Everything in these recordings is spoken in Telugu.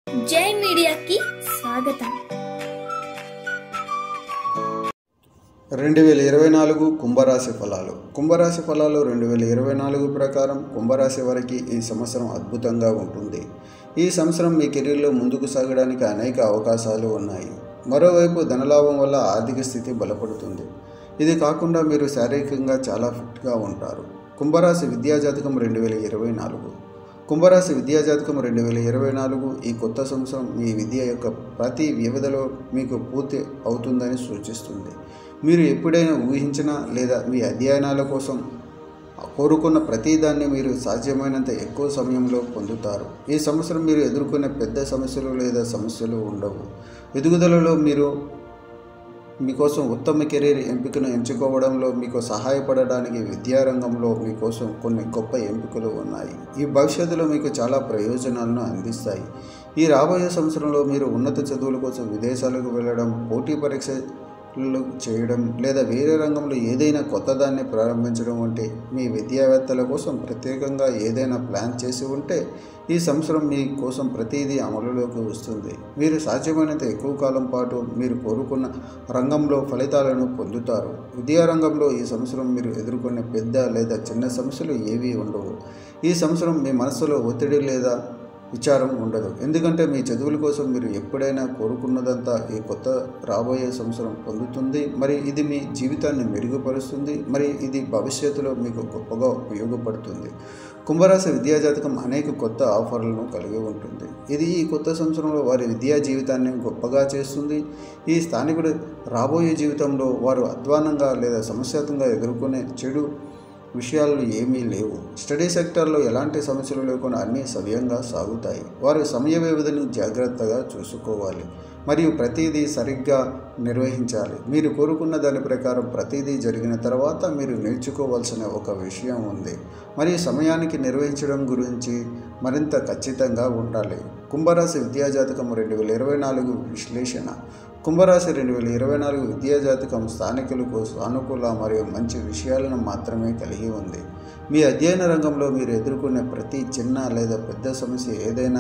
జై మీడియాకి స్వాగతం రెండు వేల ఇరవై నాలుగు కుంభరాశి ఫలాలు కుంభరాశి ఫలాలు రెండు వేల ఇరవై నాలుగు ప్రకారం కుంభరాశి వారికి ఈ సంవత్సరం అద్భుతంగా ఉంటుంది ఈ సంవత్సరం మీ కెరీర్లో ముందుకు సాగడానికి అనేక అవకాశాలు ఉన్నాయి మరోవైపు ధనలాభం వల్ల ఆర్థిక స్థితి బలపడుతుంది ఇది కాకుండా మీరు శారీరకంగా చాలా ఫిట్గా ఉంటారు కుంభరాశి విద్యాజాతకం రెండు వేల ఇరవై నాలుగు కుంభరాశి విద్యాజాతకం రెండు వేల ఇరవై నాలుగు ఈ కొత్త సంవత్సరం మీ విద్య యొక్క ప్రతి వ్యవధిలో మీకు పూర్తి అవుతుందని సూచిస్తుంది మీరు ఎప్పుడైనా ఊహించిన లేదా మీ అధ్యయనాల కోసం కోరుకున్న ప్రతిదాన్ని మీరు సాధ్యమైనంత ఎక్కువ సమయంలో పొందుతారు ఈ సంవత్సరం మీరు ఎదుర్కొనే పెద్ద సమస్యలు లేదా సమస్యలు ఉండవు ఎదుగుదలలో మీరు మీకోసం ఉత్తమ కెరీర్ ఎంపికను ఎంచుకోవడంలో మీకు సహాయపడడానికి విద్యారంగంలో మీకోసం కొన్ని గొప్ప ఎంపికలు ఉన్నాయి ఈ భవిష్యత్తులో మీకు చాలా ప్రయోజనాలను అందిస్తాయి ఈ రాబోయే సంవత్సరంలో మీరు ఉన్నత చదువుల కోసం విదేశాలకు వెళ్ళడం పోటీ పరీక్షలు చేయడం లేదా వేరే రంగంలో ఏదైనా కొత్తదాన్ని ప్రారంభించడం వంటి మీ విద్యావేత్తల కోసం ప్రత్యేకంగా ఏదైనా ప్లాన్ చేసి ఉంటే ఈ సంవత్సరం మీ కోసం ప్రతిదీ అమలులోకి వస్తుంది మీరు సాధ్యమైనంత ఎక్కువ కాలం పాటు మీరు కోరుకున్న రంగంలో ఫలితాలను పొందుతారు విద్యారంగంలో ఈ సంవత్సరం మీరు ఎదుర్కొనే పెద్ద లేదా చిన్న సమస్యలు ఏవీ ఉండవు ఈ సంవత్సరం మీ మనసులో ఒత్తిడి లేదా విచారం ఉండదు ఎందుకంటే మీ చదువుల కోసం మీరు ఎప్పుడైనా కోరుకున్నదంతా ఈ కొత్త రాబోయే సంవత్సరం పొందుతుంది మరి ఇది మీ జీవితాన్ని మెరుగుపరుస్తుంది మరి ఇది భవిష్యత్తులో మీకు గొప్పగా ఉపయోగపడుతుంది కుంభరాశి విద్యాజాతకం అనేక కొత్త ఆఫర్లను కలిగి ఉంటుంది ఇది ఈ కొత్త సంవత్సరంలో వారి విద్యా జీవితాన్ని గొప్పగా చేస్తుంది ఈ స్థానికుడు రాబోయే జీవితంలో వారు అధ్వానంగా లేదా సమస్యాత్మకంగా ఎదుర్కొనే చెడు విషయాలు ఏమీ లేవు స్టడీ సెక్టార్లో ఎలాంటి సమస్యలు లేకుండా అన్నీ సవ్యంగా సాగుతాయి వారి సమయ వ్యవధిని జాగ్రత్తగా చూసుకోవాలి మరియు ప్రతిదీ సరిగ్గా నిర్వహించాలి మీరు కోరుకున్న దాని ప్రకారం ప్రతిదీ జరిగిన తర్వాత మీరు నేర్చుకోవాల్సిన ఒక విషయం ఉంది మరియు సమయానికి నిర్వహించడం గురించి మరింత ఖచ్చితంగా ఉండాలి కుంభరాశి విద్యాజాతకం రెండు వేల ఇరవై నాలుగు విశ్లేషణ కుంభరాశి రెండు వేల ఇరవై నాలుగు విద్యాజాతకం స్థానికులకు సానుకూల మరియు మంచి విషయాలను మాత్రమే కలిగి ఉంది మీ అధ్యయన రంగంలో మీరు ఎదుర్కొనే ప్రతి చిన్న లేదా పెద్ద సమస్య ఏదైనా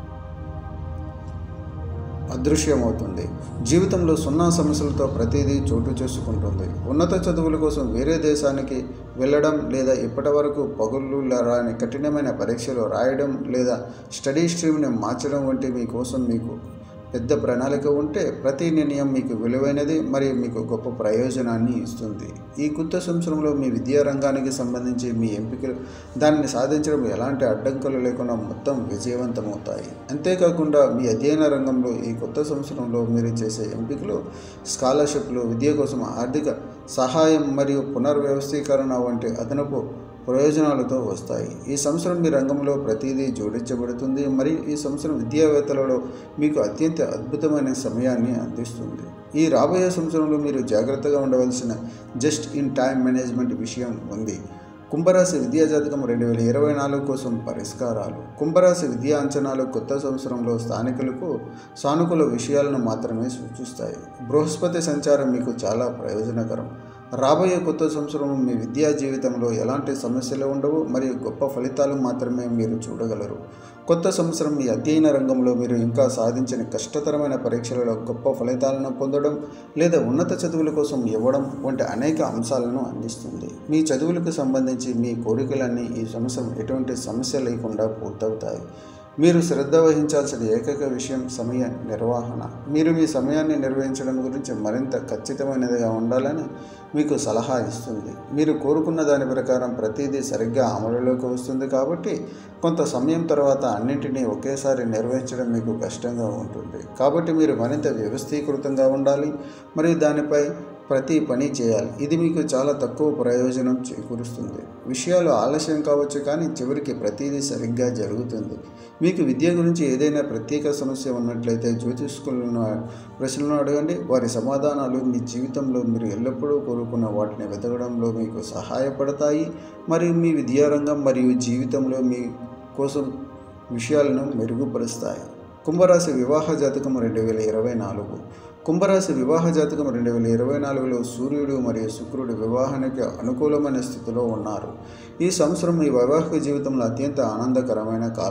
అదృశ్యమవుతుంది జీవితంలో సున్నా సమస్యలతో ప్రతిదీ చోటు చేసుకుంటుంది ఉన్నత చదువుల కోసం వేరే దేశానికి వెళ్ళడం లేదా ఇప్పటి వరకు పగుళ్ళు రాని కఠినమైన పరీక్షలు రాయడం లేదా స్టడీ స్ట్రీమ్ని మార్చడం వంటి మీకోసం మీకు పెద్ద ప్రణాళిక ఉంటే ప్రతి నిర్ణయం మీకు విలువైనది మరియు మీకు గొప్ప ప్రయోజనాన్ని ఇస్తుంది ఈ కొత్త సంవత్సరంలో మీ విద్యా రంగానికి సంబంధించి మీ ఎంపికలు దానిని సాధించడం ఎలాంటి అడ్డంకులు లేకుండా మొత్తం విజయవంతమవుతాయి అంతేకాకుండా మీ అధ్యయన రంగంలో ఈ కొత్త సంవత్సరంలో మీరు చేసే ఎంపికలు స్కాలర్షిప్లు విద్య కోసం ఆర్థిక సహాయం మరియు పునర్వ్యవస్థీకరణ వంటి అదనపు ప్రయోజనాలతో వస్తాయి ఈ సంవత్సరం మీ రంగంలో ప్రతిదీ జోడించబడుతుంది మరియు ఈ సంవత్సరం విద్యావేత్తలలో మీకు అత్యంత అద్భుతమైన సమయాన్ని అందిస్తుంది ఈ రాబోయే సంవత్సరంలో మీరు జాగ్రత్తగా ఉండవలసిన జస్ట్ ఇన్ టైం మేనేజ్మెంట్ విషయం ఉంది కుంభరాశి విద్యా జాతకం రెండు వేల ఇరవై నాలుగు కోసం పరిష్కారాలు కుంభరాశి విద్యా అంచనాలు కొత్త సంవత్సరంలో స్థానికులకు సానుకూల విషయాలను మాత్రమే సూచిస్తాయి బృహస్పతి సంచారం మీకు చాలా ప్రయోజనకరం రాబోయే కొత్త సంవత్సరం మీ విద్యా జీవితంలో ఎలాంటి సమస్యలు ఉండవు మరియు గొప్ప ఫలితాలు మాత్రమే మీరు చూడగలరు కొత్త సంవత్సరం మీ అధ్యయన రంగంలో మీరు ఇంకా సాధించిన కష్టతరమైన పరీక్షలలో గొప్ప ఫలితాలను పొందడం లేదా ఉన్నత చదువుల కోసం ఇవ్వడం వంటి అనేక అంశాలను అందిస్తుంది మీ చదువులకు సంబంధించి మీ కోరికలన్నీ ఈ సంవత్సరం ఎటువంటి సమస్య లేకుండా పూర్తవుతాయి మీరు శ్రద్ధ వహించాల్సిన ఏకైక విషయం సమయ నిర్వహణ మీరు మీ సమయాన్ని నిర్వహించడం గురించి మరింత ఖచ్చితమైనదిగా ఉండాలని మీకు సలహా ఇస్తుంది మీరు కోరుకున్న దాని ప్రకారం ప్రతిదీ సరిగ్గా అమలులోకి వస్తుంది కాబట్టి కొంత సమయం తర్వాత అన్నింటినీ ఒకేసారి నిర్వహించడం మీకు కష్టంగా ఉంటుంది కాబట్టి మీరు మరింత వ్యవస్థీకృతంగా ఉండాలి మరియు దానిపై ప్రతి పని చేయాలి ఇది మీకు చాలా తక్కువ ప్రయోజనం చేకూరుస్తుంది విషయాలు ఆలస్యం కావచ్చు కానీ చివరికి ప్రతిదీ సరిగ్గా జరుగుతుంది మీకు విద్య గురించి ఏదైనా ప్రత్యేక సమస్య ఉన్నట్లయితే జ్యోతిష్కులను ప్రశ్నలను అడగండి వారి సమాధానాలు మీ జీవితంలో మీరు ఎల్లప్పుడూ కోరుకున్న వాటిని వెతకడంలో మీకు సహాయపడతాయి మరియు మీ విద్యారంగం మరియు జీవితంలో మీ కోసం విషయాలను మెరుగుపరుస్తాయి కుంభరాశి వివాహ జాతకం రెండు వేల ఇరవై నాలుగు కుంభరాశి వివాహ జాతకం రెండు వేల ఇరవై నాలుగులో సూర్యుడు మరియు శుక్రుడు వివాహానికి అనుకూలమైన స్థితిలో ఉన్నారు ఈ సంవత్సరం మీ వైవాహిక జీవితంలో అత్యంత ఆనందకరమైన కాలం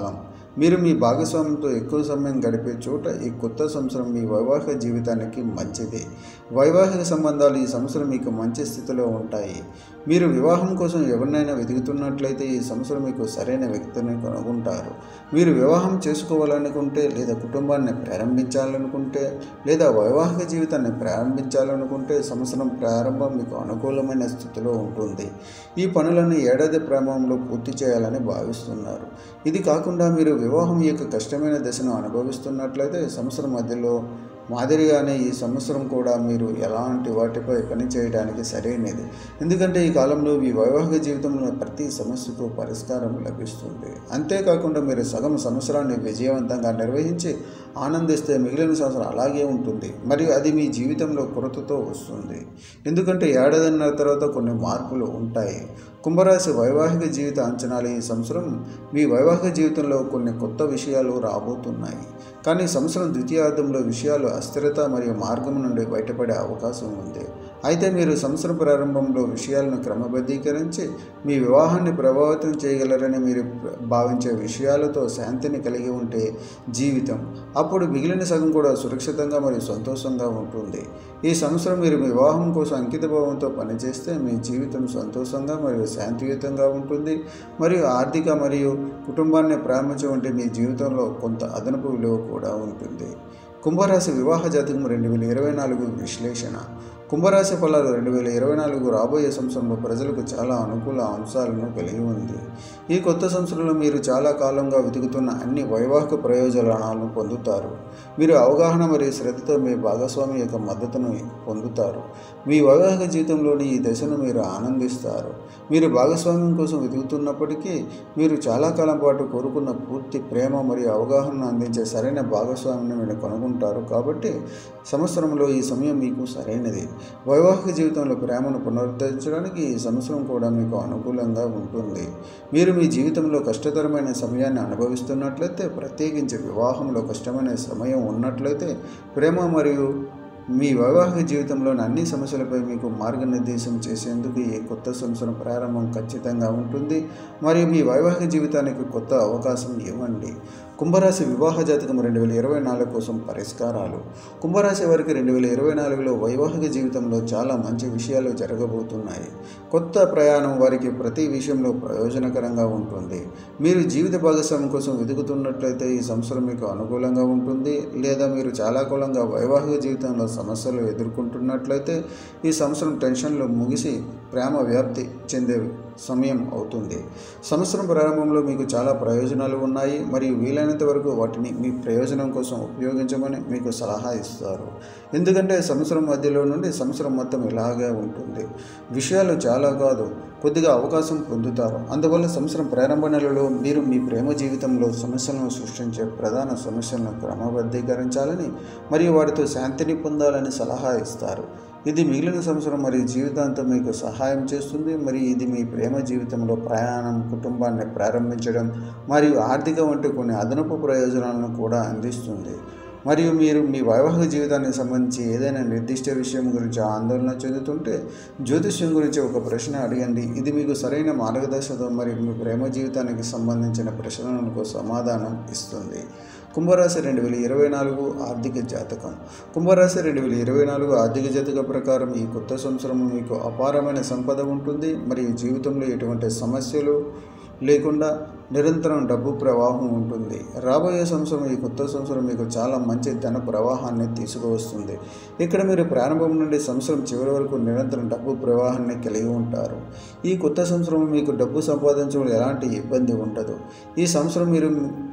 మీరు మీ భాగస్వామ్యంతో ఎక్కువ సమయం గడిపే చోట ఈ కొత్త సంవత్సరం మీ వైవాహిక జీవితానికి మంచిది వైవాహిక సంబంధాలు ఈ సంవత్సరం మీకు మంచి స్థితిలో ఉంటాయి మీరు వివాహం కోసం ఎవరినైనా వెతుకుతున్నట్లయితే ఈ సంవత్సరం మీకు సరైన వ్యక్తిని కనుగొంటారు మీరు వివాహం చేసుకోవాలనుకుంటే లేదా కుటుంబాన్ని ప్రారంభించాలనుకుంటే లేదా వైవాహిక జీవితాన్ని ప్రారంభించాలనుకుంటే సంవత్సరం ప్రారంభం మీకు అనుకూలమైన స్థితిలో ఉంటుంది ఈ పనులను ఏడాది ప్రారంభంలో పూర్తి చేయాలని భావిస్తున్నారు ఇది కాకుండా మీరు వివాహం యొక్క కష్టమైన దశను అనుభవిస్తున్నట్లయితే సంవత్సరం మధ్యలో మాదిరిగానే ఈ సంవత్సరం కూడా మీరు ఎలాంటి వాటిపై పని చేయడానికి సరైనది ఎందుకంటే ఈ కాలంలో మీ వైవాహిక జీవితంలో ప్రతి సమస్యకు పరిష్కారం లభిస్తుంది అంతేకాకుండా మీరు సగం సంవత్సరాన్ని విజయవంతంగా నిర్వహించి ఆనందిస్తే మిగిలిన సంవత్సరం అలాగే ఉంటుంది మరియు అది మీ జీవితంలో కొరతతో వస్తుంది ఎందుకంటే ఏడాదిన్నర తర్వాత కొన్ని మార్పులు ఉంటాయి కుంభరాశి వైవాహిక జీవిత అంచనాలు ఈ సంవత్సరం మీ వైవాహిక జీవితంలో కొన్ని కొత్త విషయాలు రాబోతున్నాయి కానీ సంవత్సరం ద్వితీయార్థంలో విషయాలు అస్థిరత మరియు మార్గం నుండి బయటపడే అవకాశం ఉంది అయితే మీరు సంవత్సరం ప్రారంభంలో విషయాలను క్రమబద్ధీకరించి మీ వివాహాన్ని ప్రభావితం చేయగలరని మీరు భావించే విషయాలతో శాంతిని కలిగి ఉంటే జీవితం అప్పుడు మిగిలిన సగం కూడా సురక్షితంగా మరియు సంతోషంగా ఉంటుంది ఈ సంవత్సరం మీరు మీ వివాహం కోసం అంకితభావంతో పనిచేస్తే మీ జీవితం సంతోషంగా మరియు శాంతియుతంగా ఉంటుంది మరియు ఆర్థిక మరియు కుటుంబాన్ని ప్రారంభించే మీ జీవితంలో కొంత అదనపు విలువ కూడా ఉంటుంది కుంభరాశి వివాహ జాతకం రెండు వేల ఇరవై నాలుగు విశ్లేషణ కుంభరాశి ఫలాలు రెండు వేల ఇరవై నాలుగు రాబోయే సంవత్సరంలో ప్రజలకు చాలా అనుకూల అంశాలను కలిగి ఉంది ఈ కొత్త సంవత్సరంలో మీరు చాలా కాలంగా వెతుకుతున్న అన్ని వైవాహిక ప్రయోజనాలను పొందుతారు మీరు అవగాహన మరియు శ్రద్ధతో మీ భాగస్వామి యొక్క మద్దతును పొందుతారు మీ వైవాహిక జీవితంలోని ఈ దశను మీరు ఆనందిస్తారు మీరు భాగస్వామ్యం కోసం వెతుకుతున్నప్పటికీ మీరు చాలా కాలం పాటు కోరుకున్న పూర్తి ప్రేమ మరియు అవగాహనను అందించే సరైన భాగస్వామిని మీరు కనుగొంటారు కాబట్టి సంవత్సరంలో ఈ సమయం మీకు సరైనది వైవాహిక జీవితంలో ప్రేమను పునరుద్ధరించడానికి ఈ సంవత్సరం కూడా మీకు అనుకూలంగా ఉంటుంది మీరు మీ జీవితంలో కష్టతరమైన సమయాన్ని అనుభవిస్తున్నట్లయితే ప్రత్యేకించి వివాహంలో కష్టమైన సమయం ఉన్నట్లయితే ప్రేమ మరియు మీ వైవాహిక జీవితంలోని అన్ని సమస్యలపై మీకు మార్గనిర్దేశం చేసేందుకు ఈ కొత్త సంవత్సరం ప్రారంభం ఖచ్చితంగా ఉంటుంది మరియు మీ వైవాహిక జీవితానికి కొత్త అవకాశం ఇవ్వండి కుంభరాశి వివాహ జాతకం రెండు వేల ఇరవై నాలుగు కోసం పరిష్కారాలు కుంభరాశి వారికి రెండు వేల ఇరవై నాలుగులో వైవాహిక జీవితంలో చాలా మంచి విషయాలు జరగబోతున్నాయి కొత్త ప్రయాణం వారికి ప్రతి విషయంలో ప్రయోజనకరంగా ఉంటుంది మీరు జీవిత భాగస్వామి కోసం వెతుకుతున్నట్లయితే ఈ సంవత్సరం మీకు అనుకూలంగా ఉంటుంది లేదా మీరు చాలా కాలంగా వైవాహిక జీవితంలో సమస్యలు ఎదుర్కొంటున్నట్లయితే ఈ సంవత్సరం టెన్షన్లు ముగిసి ప్రేమ వ్యాప్తి చెందే సమయం అవుతుంది సంవత్సరం ప్రారంభంలో మీకు చాలా ప్రయోజనాలు ఉన్నాయి మరియు వీలైనంత వరకు వాటిని మీ ప్రయోజనం కోసం ఉపయోగించమని మీకు సలహా ఇస్తారు ఎందుకంటే సంవత్సరం మధ్యలో నుండి సంవత్సరం మొత్తం ఇలాగే ఉంటుంది విషయాలు చాలా కాదు కొద్దిగా అవకాశం పొందుతారు అందువల్ల సంవత్సరం ప్రారంభ నెలలో మీరు మీ ప్రేమ జీవితంలో సమస్యలను సృష్టించే ప్రధాన సమస్యలను క్రమబద్ధీకరించాలని మరియు వాటితో శాంతిని పొందాలని సలహా ఇస్తారు ఇది మిగిలిన సంవత్సరం మరియు జీవితాంతం మీకు సహాయం చేస్తుంది మరియు ఇది మీ ప్రేమ జీవితంలో ప్రయాణం కుటుంబాన్ని ప్రారంభించడం మరియు ఆర్థిక వంటి కొన్ని అదనపు ప్రయోజనాలను కూడా అందిస్తుంది మరియు మీరు మీ వైవాహిక జీవితానికి సంబంధించి ఏదైనా నిర్దిష్ట విషయం గురించి ఆందోళన చెందుతుంటే జ్యోతిష్యం గురించి ఒక ప్రశ్న అడగండి ఇది మీకు సరైన మార్గదర్శకం మరియు మీ ప్రేమ జీవితానికి సంబంధించిన ప్రశ్నలకు సమాధానం ఇస్తుంది కుంభరాశి రెండు వేల ఇరవై నాలుగు ఆర్థిక జాతకం కుంభరాశి రెండు వేల ఇరవై నాలుగు ఆర్థిక జాతక ప్రకారం ఈ కొత్త సంవత్సరం మీకు అపారమైన సంపద ఉంటుంది మరియు జీవితంలో ఎటువంటి సమస్యలు లేకుండా నిరంతరం డబ్బు ప్రవాహం ఉంటుంది రాబోయే సంవత్సరం ఈ కొత్త సంవత్సరం మీకు చాలా మంచి ధన ప్రవాహాన్ని తీసుకువస్తుంది ఇక్కడ మీరు ప్రారంభం నుండి సంవత్సరం చివరి వరకు నిరంతరం డబ్బు ప్రవాహాన్ని కలిగి ఉంటారు ఈ కొత్త సంవత్సరం మీకు డబ్బు సంపాదించడం ఎలాంటి ఇబ్బంది ఉండదు ఈ సంవత్సరం మీరు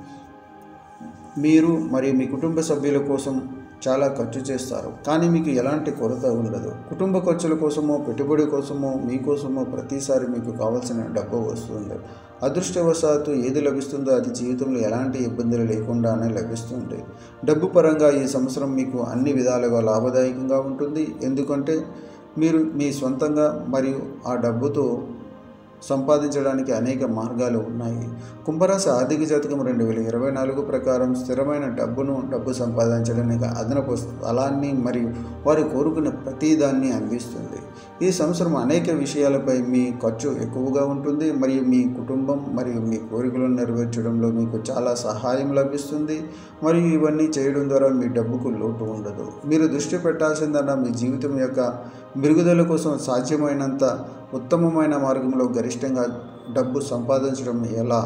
మీరు మరియు మీ కుటుంబ సభ్యుల కోసం చాలా ఖర్చు చేస్తారు కానీ మీకు ఎలాంటి కొరత ఉండదు కుటుంబ ఖర్చుల కోసమో పెట్టుబడి కోసమో మీకోసమో ప్రతిసారి మీకు కావాల్సిన డబ్బు వస్తుంది అదృష్టవశాత్తు ఏది లభిస్తుందో అది జీవితంలో ఎలాంటి ఇబ్బందులు లేకుండానే లభిస్తుంది డబ్బు పరంగా ఈ సంవత్సరం మీకు అన్ని విధాలుగా లాభదాయకంగా ఉంటుంది ఎందుకంటే మీరు మీ సొంతంగా మరియు ఆ డబ్బుతో సంపాదించడానికి అనేక మార్గాలు ఉన్నాయి కుంభరాశి ఆర్థిక జాతకం రెండు వేల ఇరవై నాలుగు ప్రకారం స్థిరమైన డబ్బును డబ్బు సంపాదించడానికి అదనపు స్థలాన్ని మరియు వారు కోరుకున్న ప్రతిదాన్ని అందిస్తుంది ఈ సంవత్సరం అనేక విషయాలపై మీ ఖర్చు ఎక్కువగా ఉంటుంది మరియు మీ కుటుంబం మరియు మరియు మీ కోరికలను నెరవేర్చడంలో మీకు చాలా సహాయం లభిస్తుంది మరియు ఇవన్నీ చేయడం ద్వారా మీ డబ్బుకు లోటు ఉండదు మీరు దృష్టి పెట్టాల్సిందన్న మీ జీవితం యొక్క మెరుగుదల కోసం సాధ్యమైనంత ఉత్తమమైన మార్గంలో గరిష్టంగా డబ్బు సంపాదించడం ఎలా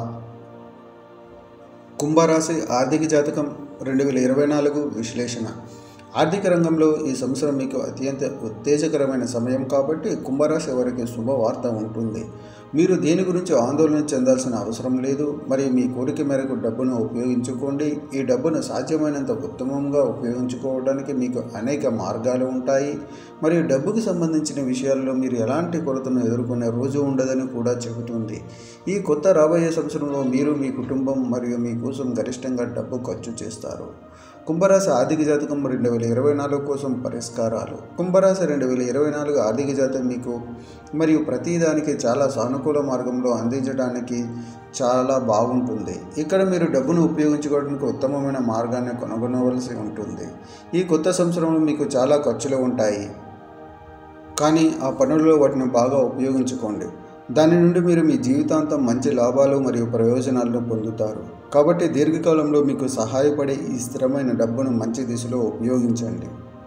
కుంభరాశి ఆర్థిక జాతకం రెండు వేల ఇరవై నాలుగు విశ్లేషణ ఆర్థిక రంగంలో ఈ సంవత్సరం మీకు అత్యంత ఉత్తేజకరమైన సమయం కాబట్టి కుంభరాశి వారికి శుభవార్త ఉంటుంది మీరు దేని గురించి ఆందోళన చెందాల్సిన అవసరం లేదు మరియు మీ కోరిక మేరకు డబ్బును ఉపయోగించుకోండి ఈ డబ్బును సాధ్యమైనంత ఉత్తమంగా ఉపయోగించుకోవడానికి మీకు అనేక మార్గాలు ఉంటాయి మరియు డబ్బుకు సంబంధించిన విషయాల్లో మీరు ఎలాంటి కొరతను ఎదుర్కొనే రోజు ఉండదని కూడా చెబుతుంది ఈ కొత్త రాబోయే సంవత్సరంలో మీరు మీ కుటుంబం మరియు మీ కోసం గరిష్టంగా డబ్బు ఖర్చు చేస్తారు కుంభరాశి ఆర్థిక జాతకం రెండు వేల ఇరవై నాలుగు కోసం పరిష్కారాలు కుంభరాశి రెండు వేల ఇరవై నాలుగు ఆర్థిక జాతకం మీకు మరియు ప్రతిదానికి చాలా సానుకూల మార్గంలో అందించడానికి చాలా బాగుంటుంది ఇక్కడ మీరు డబ్బును ఉపయోగించుకోవడానికి ఉత్తమమైన మార్గాన్ని కనుగొనవలసి ఉంటుంది ఈ కొత్త సంవత్సరంలో మీకు చాలా ఖర్చులు ఉంటాయి కానీ ఆ పనుల్లో వాటిని బాగా ఉపయోగించుకోండి దాని నుండి మీరు మీ జీవితాంతం మంచి లాభాలు మరియు ప్రయోజనాలను పొందుతారు కాబట్టి దీర్ఘకాలంలో మీకు సహాయపడే ఈ స్థిరమైన డబ్బును మంచి దిశలో ఉపయోగించండి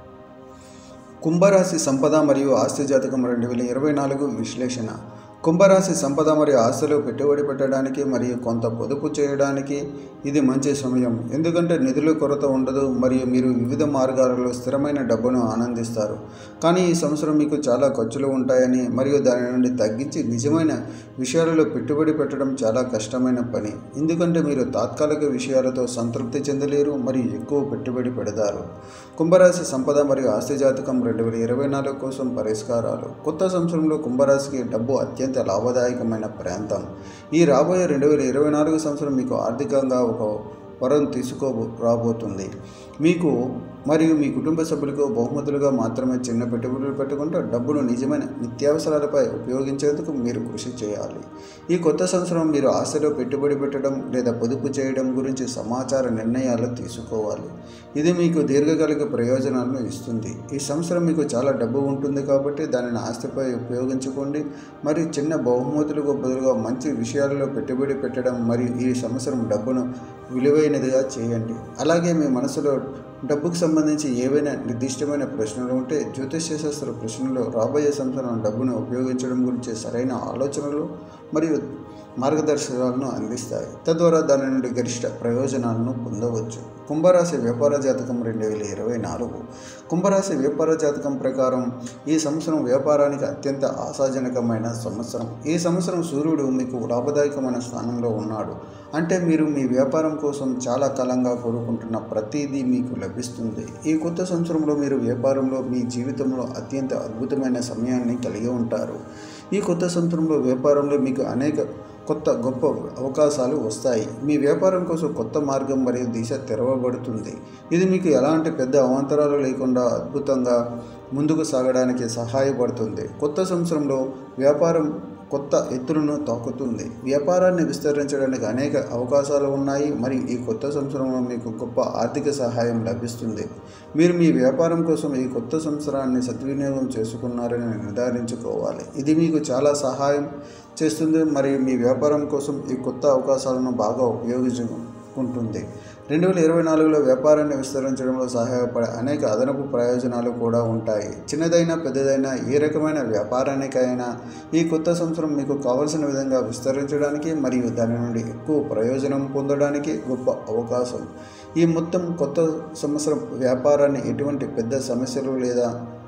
కుంభరాశి సంపద మరియు ఆస్తి జాతకం రెండు వేల ఇరవై నాలుగు విశ్లేషణ కుంభరాశి సంపద మరియు ఆస్తులు పెట్టుబడి పెట్టడానికి మరియు కొంత పొదుపు చేయడానికి ఇది మంచి సమయం ఎందుకంటే నిధుల కొరత ఉండదు మరియు మీరు వివిధ మార్గాలలో స్థిరమైన డబ్బును ఆనందిస్తారు కానీ ఈ సంవత్సరం మీకు చాలా ఖర్చులు ఉంటాయని మరియు దాని నుండి తగ్గించి నిజమైన విషయాలలో పెట్టుబడి పెట్టడం చాలా కష్టమైన పని ఎందుకంటే మీరు తాత్కాలిక విషయాలతో సంతృప్తి చెందలేరు మరియు ఎక్కువ పెట్టుబడి పెడతారు కుంభరాశి సంపద మరియు ఆస్తి జాతకం రెండు వేల ఇరవై నాలుగు కోసం పరిష్కారాలు కొత్త సంవత్సరంలో కుంభరాశికి డబ్బు అత్యంత లాభదాయకమైన ప్రాంతం ఈ రాబోయే రెండు వేల ఇరవై నాలుగు సంవత్సరం మీకు ఆర్థికంగా ఒక వరం తీసుకో రాబోతుంది మీకు మరియు మీ కుటుంబ సభ్యులకు బహుమతులుగా మాత్రమే చిన్న పెట్టుబడులు పెట్టుకుంటూ డబ్బును నిజమైన నిత్యావసరాలపై ఉపయోగించేందుకు మీరు కృషి చేయాలి ఈ కొత్త సంవత్సరం మీరు ఆశలో పెట్టుబడి పెట్టడం లేదా పొదుపు చేయడం గురించి సమాచార నిర్ణయాలు తీసుకోవాలి ఇది మీకు దీర్ఘకాలిక ప్రయోజనాలను ఇస్తుంది ఈ సంవత్సరం మీకు చాలా డబ్బు ఉంటుంది కాబట్టి దానిని ఆస్తిపై ఉపయోగించుకోండి మరియు చిన్న బహుమతులకు బదులుగా మంచి విషయాలలో పెట్టుబడి పెట్టడం మరియు ఈ సంవత్సరం డబ్బును విలువైనదిగా చేయండి అలాగే మీ మనసులో డబ్బుకు సంబంధించి ఏవైనా నిర్దిష్టమైన ప్రశ్నలు ఉంటే జ్యోతిష్య శాస్త్ర ప్రశ్నలు రాబోయే సంవత్సరం డబ్బును ఉపయోగించడం గురించి సరైన ఆలోచనలు మరియు మార్గదర్శకాలను అందిస్తాయి తద్వారా దాని నుండి గరిష్ట ప్రయోజనాలను పొందవచ్చు కుంభరాశి వ్యాపార జాతకం రెండు వేల ఇరవై నాలుగు కుంభరాశి వ్యాపార జాతకం ప్రకారం ఈ సంవత్సరం వ్యాపారానికి అత్యంత ఆశాజనకమైన సంవత్సరం ఈ సంవత్సరం సూర్యుడు మీకు లాభదాయకమైన స్థానంలో ఉన్నాడు అంటే మీరు మీ వ్యాపారం కోసం చాలా కాలంగా కోరుకుంటున్న ప్రతిదీ మీకు లభిస్తుంది ఈ కొత్త సంవత్సరంలో మీరు వ్యాపారంలో మీ జీవితంలో అత్యంత అద్భుతమైన సమయాన్ని కలిగి ఉంటారు ఈ కొత్త సంవత్సరంలో వ్యాపారంలో మీకు అనేక కొత్త గొప్ప అవకాశాలు వస్తాయి మీ వ్యాపారం కోసం కొత్త మార్గం మరియు దిశ తెరవబడుతుంది ఇది మీకు ఎలాంటి పెద్ద అవాంతరాలు లేకుండా అద్భుతంగా ముందుకు సాగడానికి సహాయపడుతుంది కొత్త సంవత్సరంలో వ్యాపారం కొత్త ఎత్తులను తాకుతుంది వ్యాపారాన్ని విస్తరించడానికి అనేక అవకాశాలు ఉన్నాయి మరియు ఈ కొత్త సంవత్సరంలో మీకు గొప్ప ఆర్థిక సహాయం లభిస్తుంది మీరు మీ వ్యాపారం కోసం ఈ కొత్త సంవత్సరాన్ని సద్వినియోగం చేసుకున్నారని నిర్ధారించుకోవాలి ఇది మీకు చాలా సహాయం చేస్తుంది మరియు మీ వ్యాపారం కోసం ఈ కొత్త అవకాశాలను బాగా ఉపయోగించుకుంటుంది రెండు వేల ఇరవై నాలుగులో వ్యాపారాన్ని విస్తరించడంలో సహాయపడే అనేక అదనపు ప్రయోజనాలు కూడా ఉంటాయి చిన్నదైనా పెద్దదైనా ఏ రకమైన వ్యాపారానికైనా ఈ కొత్త సంవత్సరం మీకు కావలసిన విధంగా విస్తరించడానికి మరియు దాని నుండి ఎక్కువ ప్రయోజనం పొందడానికి గొప్ప అవకాశం ఈ మొత్తం కొత్త సంవత్సరం వ్యాపారాన్ని ఎటువంటి పెద్ద సమస్యలు లేదా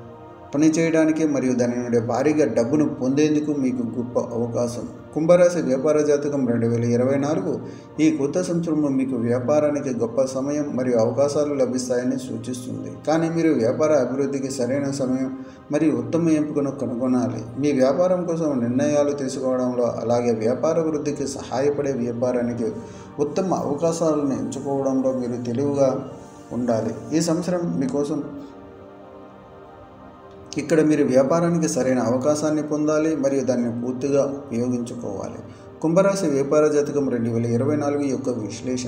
పని చేయడానికి మరియు దాని నుండి భారీగా డబ్బును పొందేందుకు మీకు గొప్ప అవకాశం కుంభరాశి వ్యాపార జాతకం రెండు వేల ఇరవై నాలుగు ఈ కొత్త సంవత్సరంలో మీకు వ్యాపారానికి గొప్ప సమయం మరియు అవకాశాలు లభిస్తాయని సూచిస్తుంది కానీ మీరు వ్యాపార అభివృద్ధికి సరైన సమయం మరియు ఉత్తమ ఎంపికను కనుగొనాలి మీ వ్యాపారం కోసం నిర్ణయాలు తీసుకోవడంలో అలాగే వ్యాపార వృద్ధికి సహాయపడే వ్యాపారానికి ఉత్తమ అవకాశాలను ఎంచుకోవడంలో మీరు తెలివిగా ఉండాలి ఈ సంవత్సరం మీకోసం ఇక్కడ మీరు వ్యాపారానికి సరైన అవకాశాన్ని పొందాలి మరియు దాన్ని పూర్తిగా ఉపయోగించుకోవాలి కుంభరాశి వ్యాపార జాతకం రెండు వేల ఇరవై నాలుగు యొక్క విశ్లేషణ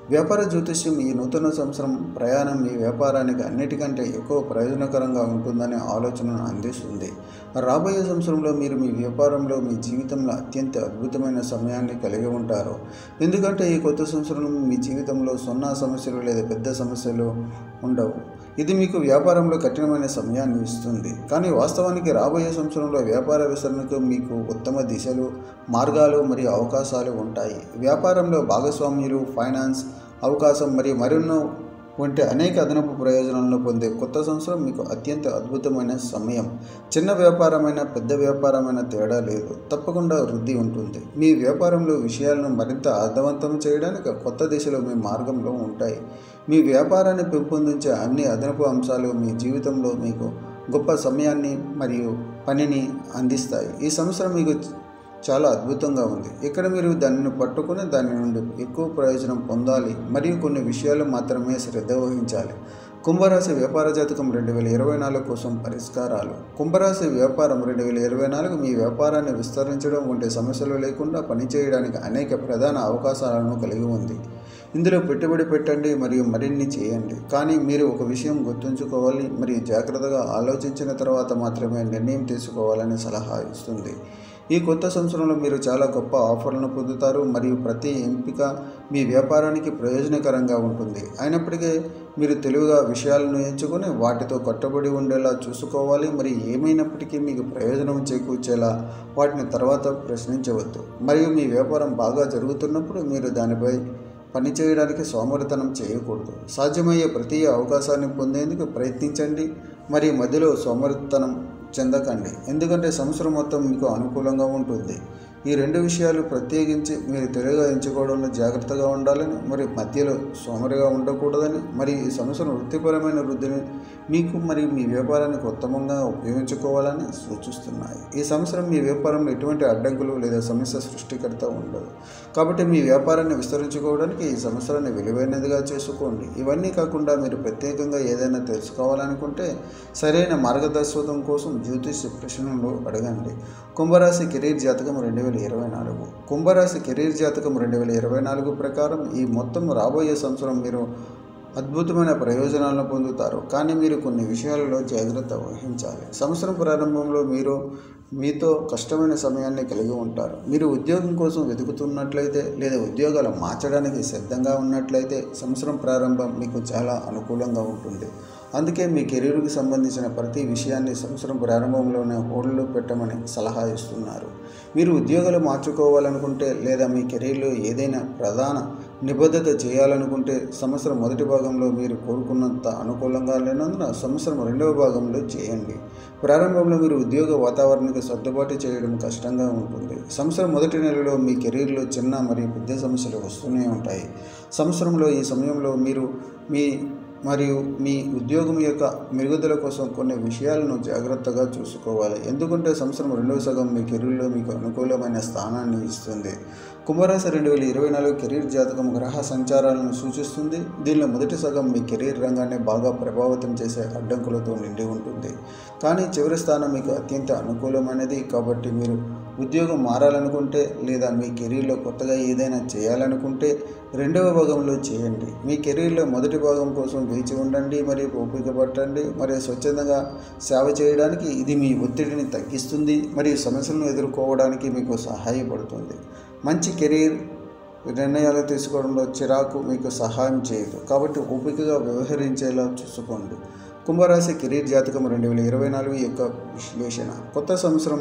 వ్యాపార జ్యోతిష్యం ఈ నూతన సంవత్సరం ప్రయాణం మీ వ్యాపారానికి అన్నిటికంటే ఎక్కువ ప్రయోజనకరంగా ఉంటుందనే ఆలోచనను అందిస్తుంది రాబోయే సంవత్సరంలో మీరు మీ వ్యాపారంలో మీ జీవితంలో అత్యంత అద్భుతమైన సమయాన్ని కలిగి ఉంటారు ఎందుకంటే ఈ కొత్త సంవత్సరం మీ జీవితంలో సున్నా సమస్యలు లేదా పెద్ద సమస్యలు ఉండవు ఇది మీకు వ్యాపారంలో కఠినమైన సమయాన్ని ఇస్తుంది కానీ వాస్తవానికి రాబోయే సంవత్సరంలో వ్యాపార విస్తరణకు మీకు ఉత్తమ దిశలు మార్గాలు మరియు అవకాశాలు ఉంటాయి వ్యాపారంలో భాగస్వామ్యులు ఫైనాన్స్ అవకాశం మరియు మరెన్నో వంటి అనేక అదనపు ప్రయోజనాలను పొందే కొత్త సంవత్సరం మీకు అత్యంత అద్భుతమైన సమయం చిన్న వ్యాపారమైన పెద్ద వ్యాపారమైన తేడా లేదు తప్పకుండా వృద్ధి ఉంటుంది మీ వ్యాపారంలో విషయాలను మరింత అర్థవంతం చేయడానికి కొత్త దిశలో మీ మార్గంలో ఉంటాయి మీ వ్యాపారాన్ని పెంపొందించే అన్ని అదనపు అంశాలు మీ జీవితంలో మీకు గొప్ప సమయాన్ని మరియు పనిని అందిస్తాయి ఈ సంవత్సరం మీకు చాలా అద్భుతంగా ఉంది ఇక్కడ మీరు దానిని పట్టుకుని దాని నుండి ఎక్కువ ప్రయోజనం పొందాలి మరియు కొన్ని విషయాలు మాత్రమే శ్రద్ధ వహించాలి కుంభరాశి వ్యాపార జాతకం రెండు వేల ఇరవై నాలుగు కోసం పరిష్కారాలు కుంభరాశి వ్యాపారం రెండు వేల ఇరవై నాలుగు మీ వ్యాపారాన్ని విస్తరించడం వంటి సమస్యలు లేకుండా పనిచేయడానికి అనేక ప్రధాన అవకాశాలను కలిగి ఉంది ఇందులో పెట్టుబడి పెట్టండి మరియు మరిన్ని చేయండి కానీ మీరు ఒక విషయం గుర్తుంచుకోవాలి మరియు జాగ్రత్తగా ఆలోచించిన తర్వాత మాత్రమే నిర్ణయం తీసుకోవాలని సలహా ఇస్తుంది ఈ కొత్త సంవత్సరంలో మీరు చాలా గొప్ప ఆఫర్లను పొందుతారు మరియు ప్రతి ఎంపిక మీ వ్యాపారానికి ప్రయోజనకరంగా ఉంటుంది అయినప్పటికీ మీరు తెలివిగా విషయాలను ఎంచుకొని వాటితో కట్టుబడి ఉండేలా చూసుకోవాలి మరి ఏమైనప్పటికీ మీకు ప్రయోజనం చేకూర్చేలా వాటిని తర్వాత ప్రశ్నించవద్దు మరియు మీ వ్యాపారం బాగా జరుగుతున్నప్పుడు మీరు దానిపై పనిచేయడానికి సోమరితనం చేయకూడదు సాధ్యమయ్యే ప్రతి అవకాశాన్ని పొందేందుకు ప్రయత్నించండి మరియు మధ్యలో సోమరితనం చెందకండి ఎందుకంటే సంవత్సరం మొత్తం మీకు అనుకూలంగా ఉంటుంది ఈ రెండు విషయాలు ప్రత్యేకించి మీరు తెలివిగా ఎంచుకోవడంలో జాగ్రత్తగా ఉండాలని మరియు మధ్యలో సోమరిగా ఉండకూడదని మరియు ఈ సంవత్సరం వృత్తిపరమైన వృద్ధిని మీకు మరియు మీ వ్యాపారానికి ఉత్తమంగా ఉపయోగించుకోవాలని సూచిస్తున్నాయి ఈ సంవత్సరం మీ వ్యాపారంలో ఎటువంటి అడ్డంకులు లేదా సమస్య సృష్టికర్త ఉండదు కాబట్టి మీ వ్యాపారాన్ని విస్తరించుకోవడానికి ఈ సంవత్సరాన్ని విలువైనదిగా చేసుకోండి ఇవన్నీ కాకుండా మీరు ప్రత్యేకంగా ఏదైనా తెలుసుకోవాలనుకుంటే సరైన మార్గదర్శకత్వం కోసం జ్యోతిష్ ప్రశ్నలు అడగండి కుంభరాశి కెరీర్ జాతకం రెండు వేల ఇరవై నాలుగు కుంభరాశి కెరీర్ జాతకం రెండు వేల ఇరవై నాలుగు ప్రకారం ఈ మొత్తం రాబోయే సంవత్సరం మీరు అద్భుతమైన ప్రయోజనాలను పొందుతారు కానీ మీరు కొన్ని విషయాలలో జాగ్రత్త వహించాలి సంవత్సరం ప్రారంభంలో మీరు మీతో కష్టమైన సమయాన్ని కలిగి ఉంటారు మీరు ఉద్యోగం కోసం వెతుకుతున్నట్లయితే లేదా ఉద్యోగాలు మార్చడానికి సిద్ధంగా ఉన్నట్లయితే సంవత్సరం ప్రారంభం మీకు చాలా అనుకూలంగా ఉంటుంది అందుకే మీ కెరీర్కి సంబంధించిన ప్రతి విషయాన్ని సంవత్సరం ప్రారంభంలోనే హోల్డ్లో పెట్టమని సలహా ఇస్తున్నారు మీరు ఉద్యోగాలు మార్చుకోవాలనుకుంటే లేదా మీ కెరీర్లో ఏదైనా ప్రధాన నిబద్ధత చేయాలనుకుంటే సంవత్సరం మొదటి భాగంలో మీరు కోరుకున్నంత అనుకూలంగా లేనందున సంవత్సరం రెండవ భాగంలో చేయండి ప్రారంభంలో మీరు ఉద్యోగ వాతావరణానికి సర్దుబాటు చేయడం కష్టంగా ఉంటుంది సంవత్సరం మొదటి నెలలో మీ కెరీర్లో చిన్న మరియు పెద్ద సమస్యలు వస్తూనే ఉంటాయి సంవత్సరంలో ఈ సమయంలో మీరు మీ మరియు మీ ఉద్యోగం యొక్క మెరుగుదల కోసం కొన్ని విషయాలను జాగ్రత్తగా చూసుకోవాలి ఎందుకంటే సంవత్సరం రెండవ సగం మీ కెరీర్లో మీకు అనుకూలమైన స్థానాన్ని ఇస్తుంది కుంభరాశి రెండు వేల ఇరవై నాలుగు కెరీర్ జాతకం గ్రహ సంచారాలను సూచిస్తుంది దీనిలో మొదటి సగం మీ కెరీర్ రంగాన్ని బాగా ప్రభావితం చేసే అడ్డంకులతో నిండి ఉంటుంది కానీ చివరి స్థానం మీకు అత్యంత అనుకూలమైనది కాబట్టి మీరు ఉద్యోగం మారాలనుకుంటే లేదా మీ కెరీర్లో కొత్తగా ఏదైనా చేయాలనుకుంటే రెండవ భాగంలో చేయండి మీ కెరీర్లో మొదటి భాగం కోసం వేచి ఉండండి మరియు ఓపిక పట్టండి మరియు స్వచ్ఛందంగా సేవ చేయడానికి ఇది మీ ఒత్తిడిని తగ్గిస్తుంది మరియు సమస్యలను ఎదుర్కోవడానికి మీకు సహాయపడుతుంది మంచి కెరీర్ నిర్ణయాలు తీసుకోవడంలో చిరాకు మీకు సహాయం చేయదు కాబట్టి ఓపికగా వ్యవహరించేలా చూసుకోండి కుంభరాశి కెరీర్ జాతకం రెండు వేల ఇరవై నాలుగు యొక్క విశ్లేషణ కొత్త సంవత్సరం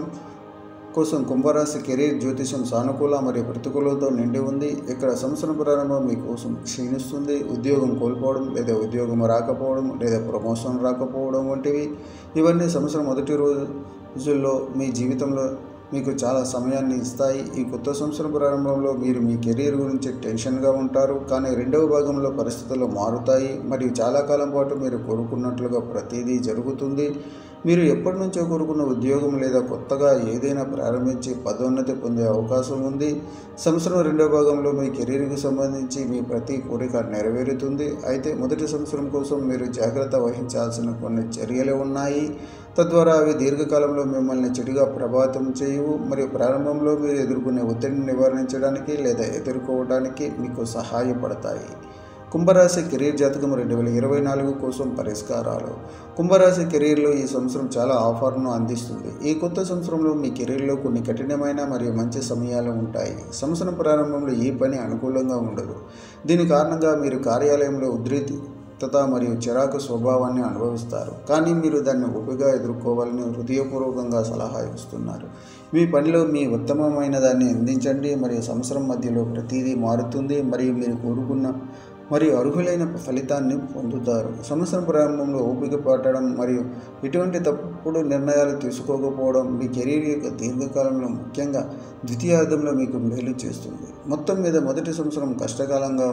కోసం కుంభరాశి కెరీర్ జ్యోతిషం సానుకూల మరియు ప్రతికూలతో నిండి ఉంది ఇక్కడ సంవత్సరం ప్రారంభం మీకోసం క్షీణిస్తుంది ఉద్యోగం కోల్పోవడం లేదా ఉద్యోగం రాకపోవడం లేదా ప్రమోషన్ రాకపోవడం వంటివి ఇవన్నీ సంవత్సరం మొదటి రోజుల్లో మీ జీవితంలో మీకు చాలా సమయాన్ని ఇస్తాయి ఈ కొత్త సంవత్సరం ప్రారంభంలో మీరు మీ కెరీర్ గురించి టెన్షన్గా ఉంటారు కానీ రెండవ భాగంలో పరిస్థితులు మారుతాయి మరియు చాలా కాలం పాటు మీరు కోరుకున్నట్లుగా ప్రతిదీ జరుగుతుంది మీరు ఎప్పటి నుంచో కోరుకున్న ఉద్యోగం లేదా కొత్తగా ఏదైనా ప్రారంభించి పదోన్నతి పొందే అవకాశం ఉంది సంవత్సరం రెండో భాగంలో మీ కెరీర్కి సంబంధించి మీ ప్రతి కోరిక నెరవేరుతుంది అయితే మొదటి సంవత్సరం కోసం మీరు జాగ్రత్త వహించాల్సిన కొన్ని చర్యలు ఉన్నాయి తద్వారా అవి దీర్ఘకాలంలో మిమ్మల్ని చెడుగా ప్రభావితం చేయవు మరియు ప్రారంభంలో మీరు ఎదుర్కొనే ఒత్తిడిని నివారించడానికి లేదా ఎదుర్కోవడానికి మీకు సహాయపడతాయి కుంభరాశి కెరీర్ జాతకం రెండు వేల ఇరవై నాలుగు కోసం పరిష్కారాలు కుంభరాశి కెరీర్లో ఈ సంవత్సరం చాలా ఆఫర్ను అందిస్తుంది ఈ కొత్త సంవత్సరంలో మీ కెరీర్లో కొన్ని కఠినమైన మరియు మంచి సమయాలు ఉంటాయి సంవత్సరం ప్రారంభంలో ఈ పని అనుకూలంగా ఉండదు దీని కారణంగా మీరు కార్యాలయంలో ఉద్రిక్తి ఉద్రిక్తత మరియు చిరాకు స్వభావాన్ని అనుభవిస్తారు కానీ మీరు దాన్ని ఓపిగా ఎదుర్కోవాలని హృదయపూర్వకంగా సలహా ఇస్తున్నారు మీ పనిలో మీ ఉత్తమమైన దాన్ని అందించండి మరియు సంవత్సరం మధ్యలో ప్రతిదీ మారుతుంది మరియు మీరు కోరుకున్న మరియు అర్హులైన ఫలితాన్ని పొందుతారు సంవత్సరం ప్రారంభంలో ఓపిక పట్టడం మరియు ఎటువంటి తప్పుడు నిర్ణయాలు తీసుకోకపోవడం మీ కెరీర్ యొక్క దీర్ఘకాలంలో ముఖ్యంగా ద్వితీయార్థంలో మీకు మేలు చేస్తుంది మొత్తం మీద మొదటి సంవత్సరం కష్టకాలంగా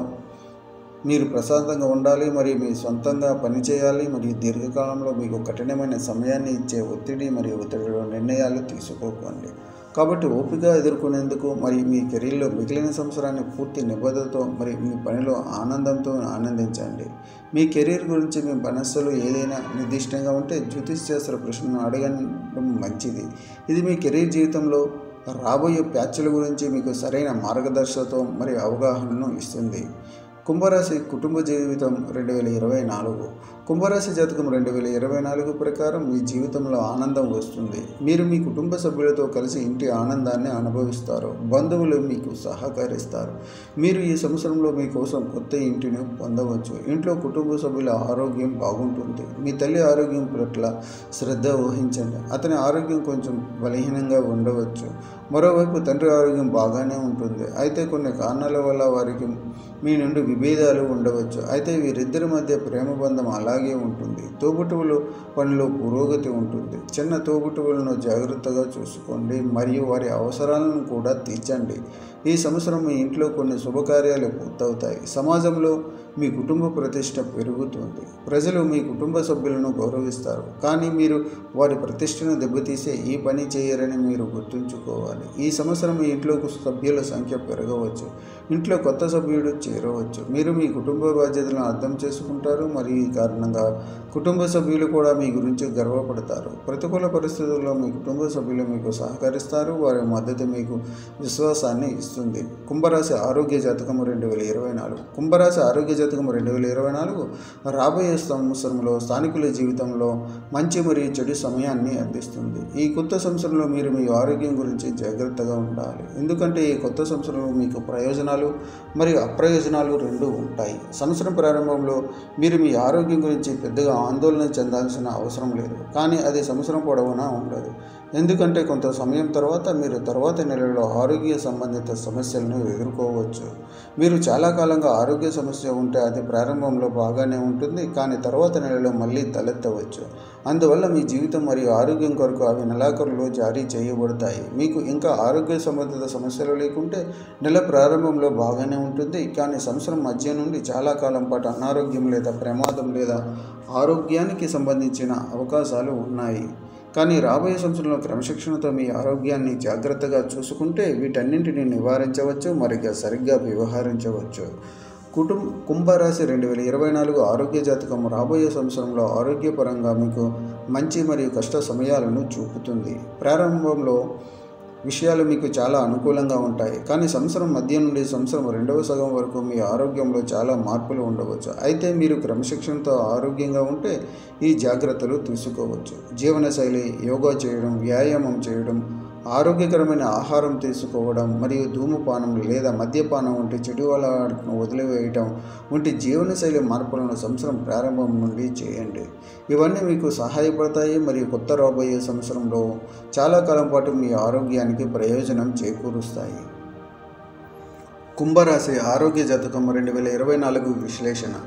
మీరు ప్రశాంతంగా ఉండాలి మరియు మీ సొంతంగా పనిచేయాలి మరియు దీర్ఘకాలంలో మీకు కఠినమైన సమయాన్ని ఇచ్చే ఒత్తిడి మరియు ఒత్తిడిలో నిర్ణయాలు తీసుకోకండి కాబట్టి ఓపిక ఎదుర్కొనేందుకు మరియు మీ కెరీర్లో మిగిలిన సంవత్సరాన్ని పూర్తి నిబద్ధతతో మరియు మీ పనిలో ఆనందంతో ఆనందించండి మీ కెరీర్ గురించి మీ మనస్సులో ఏదైనా నిర్దిష్టంగా ఉంటే జ్యోతిష్ శాస్త్ర ప్రశ్నను అడగడం మంచిది ఇది మీ కెరీర్ జీవితంలో రాబోయే ప్యాచ్ల గురించి మీకు సరైన మార్గదర్శకత్వం మరియు అవగాహనను ఇస్తుంది కుంభరాశి కుటుంబ జీవితం రెండు వేల ఇరవై నాలుగు కుంభరాశి జాతకం రెండు వేల ఇరవై నాలుగు ప్రకారం మీ జీవితంలో ఆనందం వస్తుంది మీరు మీ కుటుంబ సభ్యులతో కలిసి ఇంటి ఆనందాన్ని అనుభవిస్తారు బంధువులు మీకు సహకరిస్తారు మీరు ఈ సంవత్సరంలో మీకోసం కొత్త ఇంటిని పొందవచ్చు ఇంట్లో కుటుంబ సభ్యుల ఆరోగ్యం బాగుంటుంది మీ తల్లి ఆరోగ్యం పట్ల శ్రద్ధ వహించండి అతని ఆరోగ్యం కొంచెం బలహీనంగా ఉండవచ్చు మరోవైపు తండ్రి ఆరోగ్యం బాగానే ఉంటుంది అయితే కొన్ని కారణాల వల్ల వారికి మీ నుండి విభేదాలు ఉండవచ్చు అయితే వీరిద్దరి మధ్య ప్రేమ బంధం అలాగే ఉంటుంది తోబుట్టువులు పనిలో పురోగతి ఉంటుంది చిన్న తోబుట్టువులను జాగ్రత్తగా చూసుకోండి మరియు వారి అవసరాలను కూడా తీర్చండి ఈ సంవత్సరం మీ ఇంట్లో కొన్ని శుభకార్యాలు పూర్తవుతాయి సమాజంలో మీ కుటుంబ ప్రతిష్ట పెరుగుతుంది ప్రజలు మీ కుటుంబ సభ్యులను గౌరవిస్తారు కానీ మీరు వారి ప్రతిష్టను దెబ్బతీసే ఈ పని చేయరని మీరు గుర్తుంచుకోవాలి ఈ సంవత్సరం మీ ఇంట్లో సభ్యుల సంఖ్య పెరగవచ్చు ఇంట్లో కొత్త సభ్యుడు చేరవచ్చు మీరు మీ కుటుంబ బాధ్యతలను అర్థం చేసుకుంటారు మరియు ఈ కారణంగా కుటుంబ సభ్యులు కూడా మీ గురించి గర్వపడతారు ప్రతికూల పరిస్థితుల్లో మీ కుటుంబ సభ్యులు మీకు సహకరిస్తారు వారి మద్దతు మీకు విశ్వాసాన్ని ఇస్తుంది కుంభరాశి ఆరోగ్య జాతకం రెండు వేల ఇరవై నాలుగు కుంభరాశి ఆరోగ్య జాతకం రెండు వేల ఇరవై నాలుగు రాబోయే సంవత్సరంలో స్థానికుల జీవితంలో మంచి మరియు చెడు సమయాన్ని అందిస్తుంది ఈ కొత్త సంవత్సరంలో మీరు మీ ఆరోగ్యం గురించి జాగ్రత్తగా ఉండాలి ఎందుకంటే ఈ కొత్త సంవత్సరంలో మీకు ప్రయోజనాలు మరియు అప్రయోజనాలు రెండు ఉంటాయి సంవత్సరం ప్రారంభంలో మీరు మీ ఆరోగ్యం గురించి పెద్దగా ఆందోళన చెందాల్సిన అవసరం లేదు కానీ అది సంవత్సరం పొడవునా ఉండదు ఎందుకంటే కొంత సమయం తర్వాత మీరు తర్వాత నెలలో ఆరోగ్య సంబంధిత సమస్యలను ఎదుర్కోవచ్చు మీరు చాలా కాలంగా ఆరోగ్య సమస్య ఉంటే అది ప్రారంభంలో బాగానే ఉంటుంది కానీ తర్వాత నెలలో మళ్ళీ తలెత్తవచ్చు అందువల్ల మీ జీవితం మరియు ఆరోగ్యం కొరకు అవి నెలాఖరులో జారీ చేయబడతాయి మీకు ఇంకా ఆరోగ్య సంబంధిత సమస్యలు లేకుంటే నెల ప్రారంభంలో బాగానే ఉంటుంది కానీ సంవత్సరం మధ్య నుండి చాలా కాలం పాటు అనారోగ్యం లేదా ప్రమాదం లేదా ఆరోగ్యానికి సంబంధించిన అవకాశాలు ఉన్నాయి కానీ రాబోయే సంవత్సరంలో క్రమశిక్షణతో మీ ఆరోగ్యాన్ని జాగ్రత్తగా చూసుకుంటే వీటన్నింటిని నివారించవచ్చు మరిగా సరిగ్గా వ్యవహరించవచ్చు కుటుంబ కుంభరాశి రెండు వేల ఇరవై నాలుగు ఆరోగ్య జాతకం రాబోయే సంవత్సరంలో ఆరోగ్యపరంగా మీకు మంచి మరియు కష్ట సమయాలను చూపుతుంది ప్రారంభంలో విషయాలు మీకు చాలా అనుకూలంగా ఉంటాయి కానీ సంవత్సరం మధ్య నుండి సంవత్సరం రెండవ సగం వరకు మీ ఆరోగ్యంలో చాలా మార్పులు ఉండవచ్చు అయితే మీరు క్రమశిక్షణతో ఆరోగ్యంగా ఉంటే ఈ జాగ్రత్తలు తీసుకోవచ్చు జీవనశైలి యోగా చేయడం వ్యాయామం చేయడం ఆరోగ్యకరమైన ఆహారం తీసుకోవడం మరియు ధూమపానం లేదా మద్యపానం వంటి చెడు అలవాట్లను వదిలివేయటం వంటి జీవనశైలి మార్పులను సంవత్సరం ప్రారంభం నుండి చేయండి ఇవన్నీ మీకు సహాయపడతాయి మరియు కొత్త రాబోయే సంవత్సరంలో చాలా కాలం పాటు మీ ఆరోగ్యానికి ప్రయోజనం చేకూరుస్తాయి కుంభరాశి ఆరోగ్య జాతకం రెండు వేల ఇరవై నాలుగు విశ్లేషణ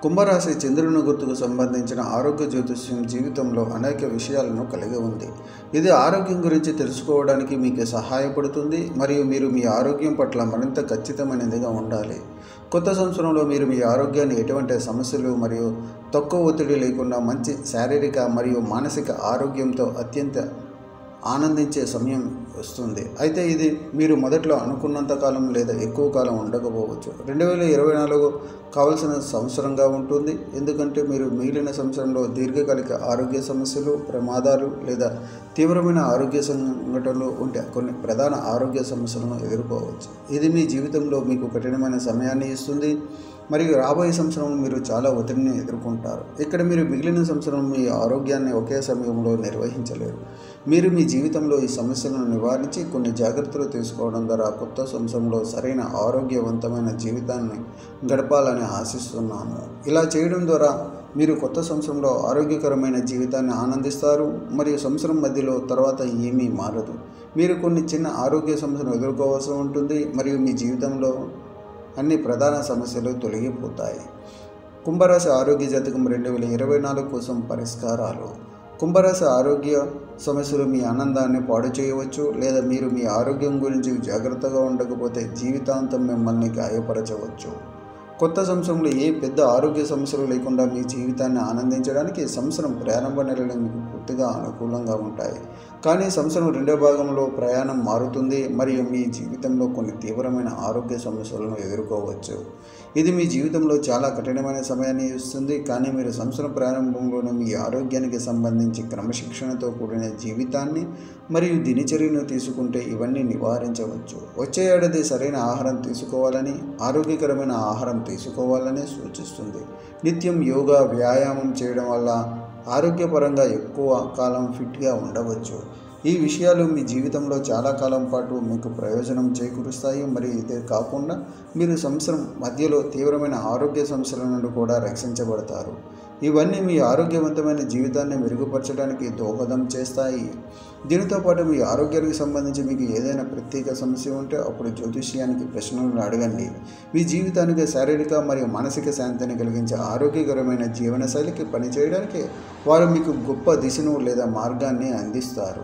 కుంభరాశి చంద్రుని గుర్తుకు సంబంధించిన ఆరోగ్య జ్యోతిష్యం జీవితంలో అనేక విషయాలను కలిగి ఉంది ఇది ఆరోగ్యం గురించి తెలుసుకోవడానికి మీకు సహాయపడుతుంది మరియు మీరు మీ ఆరోగ్యం పట్ల మరింత ఖచ్చితమైనదిగా ఉండాలి కొత్త సంవత్సరంలో మీరు మీ ఆరోగ్యాన్ని ఎటువంటి సమస్యలు మరియు తక్కువ ఒత్తిడి లేకుండా మంచి శారీరక మరియు మానసిక ఆరోగ్యంతో అత్యంత ఆనందించే సమయం వస్తుంది అయితే ఇది మీరు మొదట్లో అనుకున్నంత కాలం లేదా ఎక్కువ కాలం ఉండకపోవచ్చు రెండు వేల ఇరవై నాలుగు కావలసిన సంవత్సరంగా ఉంటుంది ఎందుకంటే మీరు మిగిలిన సంవత్సరంలో దీర్ఘకాలిక ఆరోగ్య సమస్యలు ప్రమాదాలు లేదా తీవ్రమైన ఆరోగ్య సంఘటనలు ఉంటే కొన్ని ప్రధాన ఆరోగ్య సమస్యలను ఎదుర్కోవచ్చు ఇది మీ జీవితంలో మీకు కఠినమైన సమయాన్ని ఇస్తుంది మరియు రాబోయే సంవత్సరం మీరు చాలా ఒత్తిడిని ఎదుర్కొంటారు ఇక్కడ మీరు మిగిలిన సంవత్సరం మీ ఆరోగ్యాన్ని ఒకే సమయంలో నిర్వహించలేరు మీరు మీ జీవితంలో ఈ సమస్యలను నివారించి కొన్ని జాగ్రత్తలు తీసుకోవడం ద్వారా కొత్త సంవత్సరంలో సరైన ఆరోగ్యవంతమైన జీవితాన్ని గడపాలని ఆశిస్తున్నాము ఇలా చేయడం ద్వారా మీరు కొత్త సంవత్సరంలో ఆరోగ్యకరమైన జీవితాన్ని ఆనందిస్తారు మరియు సంవత్సరం మధ్యలో తర్వాత ఏమీ మారదు మీరు కొన్ని చిన్న ఆరోగ్య సమస్యలను ఎదుర్కోవాల్సి ఉంటుంది మరియు మీ జీవితంలో అన్ని ప్రధాన సమస్యలు తొలగిపోతాయి కుంభరాశి ఆరోగ్య జాతకం రెండు వేల ఇరవై నాలుగు కోసం పరిష్కారాలు కుంభరాశి ఆరోగ్య సమస్యలు మీ ఆనందాన్ని పాడు చేయవచ్చు లేదా మీరు మీ ఆరోగ్యం గురించి జాగ్రత్తగా ఉండకపోతే జీవితాంతం మిమ్మల్ని గాయపరచవచ్చు కొత్త సంవత్సరంలో ఏ పెద్ద ఆరోగ్య సమస్యలు లేకుండా మీ జీవితాన్ని ఆనందించడానికి సంవత్సరం ప్రారంభ నెలలు మీకు పూర్తిగా అనుకూలంగా ఉంటాయి కానీ సంవత్సరం రెండో భాగంలో ప్రయాణం మారుతుంది మరియు మీ జీవితంలో కొన్ని తీవ్రమైన ఆరోగ్య సమస్యలను ఎదుర్కోవచ్చు ఇది మీ జీవితంలో చాలా కఠినమైన సమయాన్ని ఇస్తుంది కానీ మీరు సంవత్సరం ప్రారంభంలోనే మీ ఆరోగ్యానికి సంబంధించి క్రమశిక్షణతో కూడిన జీవితాన్ని మరియు దినచర్యను తీసుకుంటే ఇవన్నీ నివారించవచ్చు వచ్చే ఏడాది సరైన ఆహారం తీసుకోవాలని ఆరోగ్యకరమైన ఆహారం తీసుకోవాలని సూచిస్తుంది నిత్యం యోగా వ్యాయామం చేయడం వల్ల ఆరోగ్యపరంగా ఎక్కువ కాలం ఫిట్గా ఉండవచ్చు ఈ విషయాలు మీ జీవితంలో చాలా కాలం పాటు మీకు ప్రయోజనం చేకూరుస్తాయి మరియు ఇదే కాకుండా మీరు సంవత్సరం మధ్యలో తీవ్రమైన ఆరోగ్య సమస్యల నుండి కూడా రక్షించబడతారు ఇవన్నీ మీ ఆరోగ్యవంతమైన జీవితాన్ని మెరుగుపరచడానికి దోహదం చేస్తాయి దీనితో పాటు మీ ఆరోగ్యానికి సంబంధించి మీకు ఏదైనా ప్రత్యేక సమస్య ఉంటే అప్పుడు జ్యోతిష్యానికి ప్రశ్నలను అడగండి మీ జీవితానికి శారీరక మరియు మానసిక శాంతిని కలిగించే ఆరోగ్యకరమైన జీవనశైలికి పనిచేయడానికి వారు మీకు గొప్ప దిశను లేదా మార్గాన్ని అందిస్తారు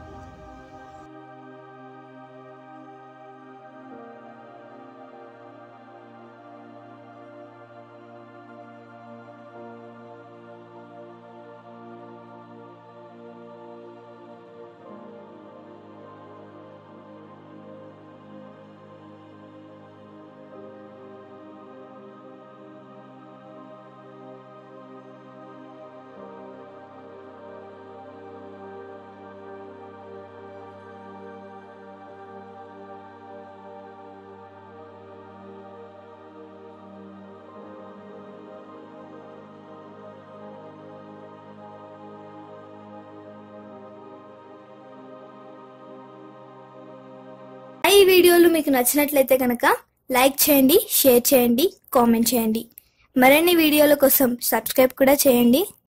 ఈ వీడియోలు మీకు నచ్చినట్లయితే కనుక లైక్ చేయండి షేర్ చేయండి కామెంట్ చేయండి మరిన్ని వీడియోల కోసం సబ్స్క్రైబ్ కూడా చేయండి